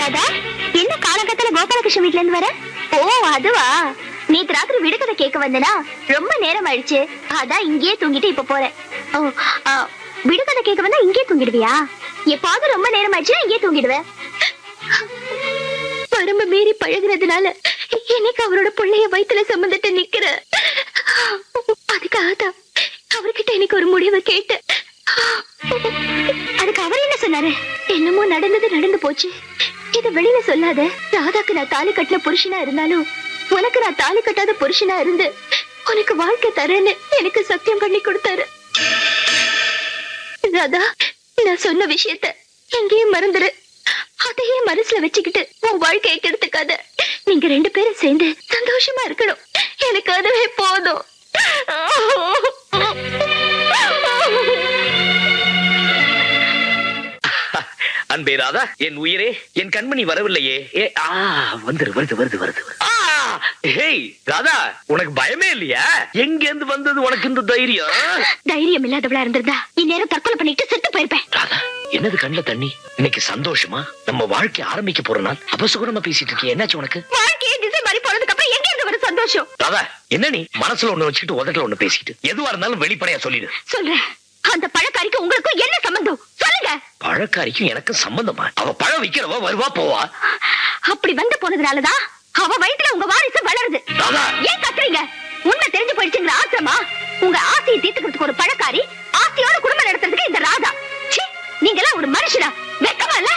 ராதா என்ன காலகட்டத்துல கோபாலகிருஷ்ணன் வீட்ல இருந்து வர ஓ அதுவா நேத்து ராத்திரி விடுகதை கேட்க வந்தனா ரொம்ப நேரம் ஆயிடுச்சு அதான் இங்கேயே தூங்கிட்டு இப்ப போறேன் ஓ ஆ, விடுகதை கேட்க வந்தா இங்கேயே தூங்கிடுவியா எப்பாவது ரொம்ப நேரம் ஆயிடுச்சுன்னா இங்கேயே தூங்கிடுவேன் வரம்பு மீறி பழகுறதுனால எனக்கு அவரோட பிள்ளைய வயித்துல சுமந்துட்டு நிக்கிற அதுக்காக தான் அவர்கிட்ட எனக்கு ஒரு முடிவை கேட்டு அதுக்கு அவர் என்ன சொன்னாரு என்னமோ நடந்தது நடந்து போச்சு இத வெளியில சொல்லாத ராதாக்கு நான் தாலி கட்டின புருஷனா இருந்தாலும் உனக்கு நான் தாலி கட்டாத புருஷனா இருந்து உனக்கு வாழ்க்கை தரேன்னு எனக்கு சத்தியம் பண்ணி கொடுத்தாரு ராதா நான் சொன்ன விஷயத்த எங்கேயும் மறந்துரு அதையே மனசுல வச்சுக்கிட்டு உன் வாழ்க்கையை கெடுத்துக்காத நீங்க ரெண்டு பேரும் சேர்ந்து சந்தோஷமா இருக்கணும் எனக்கு அதுவே போதும் அன்பே ராதா என் உயிரே என் கண்மணி வரவில்லையே ஏ ஆ வந்துரு வருது வருது வருது வருது. ஆ, ஹேய் ராதா உனக்கு பயமே இல்லையா எங்க இருந்து வந்தது உனக்கு இந்த தைரியம் தைரியம் இல்லாதவளா இருந்திருந்தா இந்நேரம் தற்கொலை பண்ணிட்டு செத்து போயிருப்பேன் ராதா என்னது கண்ணுல தண்ணி இன்னைக்கு சந்தோஷமா நம்ம வாழ்க்கை ஆரம்பிக்க போற நாள் அபசுகுணமா பேசிட்டு இருக்கிய என்னாச்சு உனக்கு வாழ்க்கையே திசை மாறி போனதுக்கு அப்புறம் எங்க இருந்து வரும் சந்தோஷம் ராதா என்ன நீ மனசுல ஒண்ணு வச்சுக்கிட்டு உதட்டுல ஒண்ணு பேசிட்டு எதுவா இருந்தாலும் வெளிப்படையா சொல்லிடு சொல்றேன் அந்த பழக்காரிக்கு உங்களுக்கும் என்ன சம்பந்தம் சொல்லுங்க பழக்காரிக்கும் எனக்கும் சம்பந்தமா அவ பழம் விக்கிறவ வருவா போவா அப்படி வந்து போனதுனாலதான் அவ வயித்துல உங்க வாரிசு வளருது ராதா ஏன் கத்துறீங்க உண்மை தெரிஞ்சு போயிடுச்சுங்கிற ஆத்திரமா உங்க ஆசையை தீர்த்துக்கிறதுக்கு ஒரு பழக்காரி ஆசையோட குடும்பம் நடத்துறதுக்கு இந்த ராதா ச்சீ, நீங்கெல்லாம் ஒரு மனுஷனா வெக்கமா இல்ல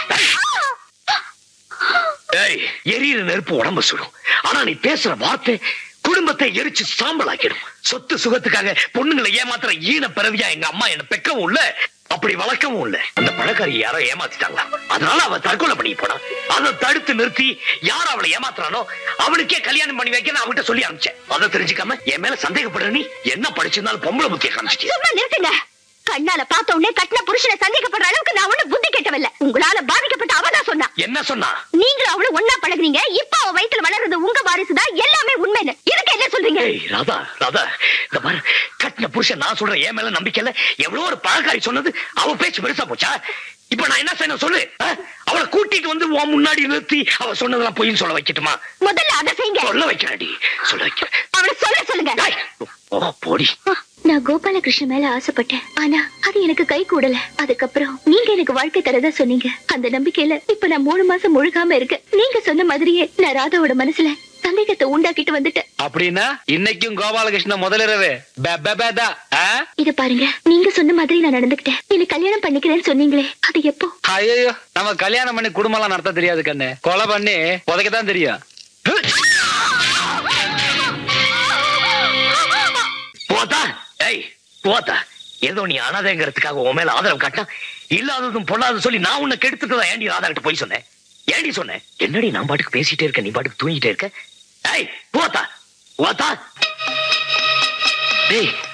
ஏய் எரியிற நெருப்பு உடம்ப சுடும் ஆனா நீ பேசுற வார்த்தை குடும்பத்தை எரிச்சு சாம்பலாக்கிடும் சொத்து சுகத்துக்காக பொண்ணுங்களை ஏமாத்துற ஈன பிறவியா எங்க அம்மா என்ன பெக்கவும் இல்ல அப்படி வளர்க்கவும் இல்ல அந்த பழக்காரி யாரோ ஏமாத்திட்டாங்களா அதனால அவ தற்கொலை பண்ணி போனா அதை தடுத்து நிறுத்தி யார் அவளை ஏமாத்துறானோ அவனுக்கே கல்யாணம் பண்ணி வைக்க நான் அவன்கிட்ட சொல்லி அனுப்பிச்சேன் அதை தெரிஞ்சுக்காம என் மேல சந்தேகப்படுற நீ என்ன படிச்சிருந்தாலும் பொம்பளை புத்திய காமிச்சிட்டியா சும்மா நிறுத்துங்க கண்ணால பார்த்த உடனே கட்டின புருஷனை சந்தேகப்படுற அளவுக்கு நான் ஒண்ணு புத்தி கெட்டவில்ல உங்களால பாதிக்கப்பட்ட அவதான் சொன்னா என்ன சொன்னா நீங்களும் அவளும் ஒன்னா பழகுனீங்க இப்ப அவ வயித்துல வளர்றது உங்க வாரிசுதான் எல்லாமே உண்மைன்னு இதுக்கு என்ன சொல்றீங்க ஏய் ராதா ராதா இந்த பாரு கட்டின புருஷன் நான் சொல்றேன் என் மேல நம்பிக்கை இல்ல எவ்வளவு ஒரு பழக்காரி சொன்னது அவ பேச்சு பெருசா போச்சா இப்ப நான் என்ன செய்யணும் சொல்லு ஆ? அவளை கூட்டிட்டு வந்து உன் முன்னாடி நிறுத்தி அவ சொன்னதெல்லாம் பொய்ன்னு சொல்ல வைக்கட்டுமா முதல்ல அதை செய்யுங்க சொல்ல வைக்கிறேன்டி சொல்ல வைக்கிறேன் அவளை சொல்ல சொல்லுங்க ஏய், போ, போடி நான் கோபாலகிருஷ்ணன் மேல ஆசைப்பட்டேன் ஆனா அது எனக்கு கை கூடல அதுக்கப்புறம் நீங்க எனக்கு வாழ்க்கை தரதா சொன்னீங்க அந்த நம்பிக்கையில இப்ப நான் மூணு மாசம் முழுகாம இருக்கேன் நீங்க சொன்ன மாதிரியே நான் ராதாவோட மனசுல சந்தேகத்தை உண்டாக்கிட்டு வந்துட்டேன் அப்படின்னா இன்னைக்கும் கோபாலகிருஷ்ணன் முதலிரவு பே, பே, பே தான். ஆ? இத பாருங்க நீங்க சொன்ன மாதிரி நான் நடந்துக்கிட்டேன் என்ன கல்யாணம் பண்ணிக்கிறேன்னு சொன்னீங்களே அது எப்போ ஐயையோ நம்ம கல்யாணம் பண்ணி குடும்பம் எல்லாம் நடத்த தெரியாது கண்ணு கொலை பண்ணி புதைக்கத்தான் தெரியும் போதா ஏய் போதா ஏதோ நீ அனாதைங்கிறதுக்காக உன் மேல ஆதரவு காட்டினா இல்லாததும் பொல்லாததும் சொல்லி நான் உன்னை கெடுத்துட்டு தான் ஏண்டி ராதா கிட்ட போய் சொன்னேன் ஏண்டி சொன்னேன் என்னடி நான் பாட்டுக்கு பேசிட்டே இருக்க நீ பாட்டுக்கு தூங்கிட்டே இருக்க ஏய் போத்தா போத்தா டேய்